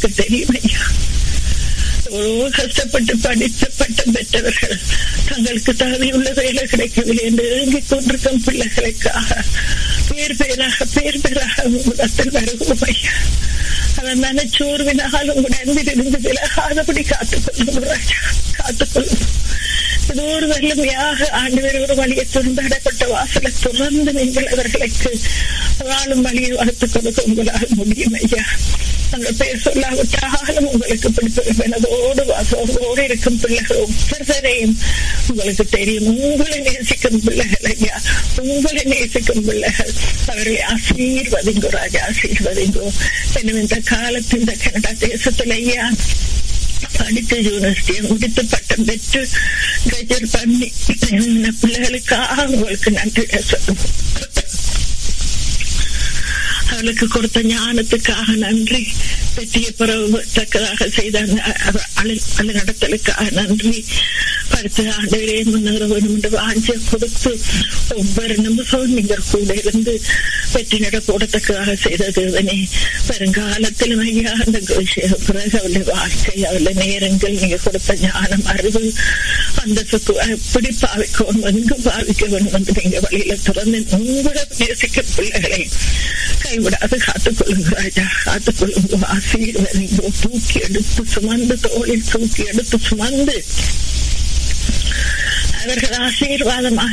உங்களுக்கு தெரியும் ஐயா எவ்வளவோ கஷ்டப்பட்டு படித்த பட்டம் பெற்றவர்கள் தங்களுக்கு தகுதியுள்ள வேலை கிடைக்கவில்லை என்று ஏங்கிக் கொண்டிருக்கும் பிள்ளைகளுக்காக பேர் பேராக பேர் பேராக உலகத்தில் வருகிறோம் ஐயா அதன் மனச்சோர்வினால் உங்கள் அன்பில் இருந்து விலகாதபடி காத்துக்கொள்ளும் ராஜா காத்துக்கொள்ளும் இது ஒரு வல்லமையாக ஆண்டு ஒரு வழியை துறந்தாடப்பட்ட வாசலை துறந்து நீங்கள் அவர்களுக்கு வாழும் வழியை வளர்த்துக் கொடுக்க உங்களால் முடியும் ஐயா அந்த பேர் சொல்லாவிட்டாலும் உங்களுக்கு பிடித்த மனதோடு வாசோடு இருக்கும் பிள்ளைகள் ஒவ்வொருவரையும் உங்களுக்கு தெரியும் உங்களை நேசிக்கும் பிள்ளைகள் ஐயா உங்களை நேசிக்கும் பிள்ளைகள் அவர்களை ஆசீர்வதிங்கோ ராஜா ஆசீர்வதிங்கோ எனவே இந்த காலத்து இந்த கனடா தேசத்துல ஐயா படித்து யூனிவர்சிட்டியை முடித்து பட்டம் பெற்று கிராஜுவேட் பண்ணி இந்த பிள்ளைகளுக்காக உங்களுக்கு நன்றி சொல்லுவோம் அவளுக்கு கொடுத்த ஞானத்துக்காக நன்றி வெற்றியை பெறத்தக்கதாக செய்த நடத்தலுக்காக நன்றி படுத்த ஆண்டுகளே முன்னேற வேண்டும் என்று வாஞ்சிய கொடுத்து ஒவ்வொரு நிமிஷமும் நீங்கள் கூட இருந்து வெற்றி நட போடத்தக்கதாக செய்த தேவனே வருங்காலத்திலும் ஐயா அந்த பிறகு அவளுடைய வாழ்க்கை அவளுடைய நேரங்கள் நீங்க கொடுத்த ஞானம் அறிவு அந்த எப்படி பாவிக்கணும் எங்கு பாவிக்க வேண்டும் என்று நீங்க வழியில திறந்து உங்களை நேசிக்க பிள்ளைகளை கைவிடாது காத்துக்கொள்ளுங்க ராஜா காத்துக்கொள்ளுங்க ஆசீர்வதிங்கோ தூக்கி எடுத்து சுமந்து தோளில் தூக்கி எடுத்து சுமந்து அவர்கள் ஆசீர்வாதமாக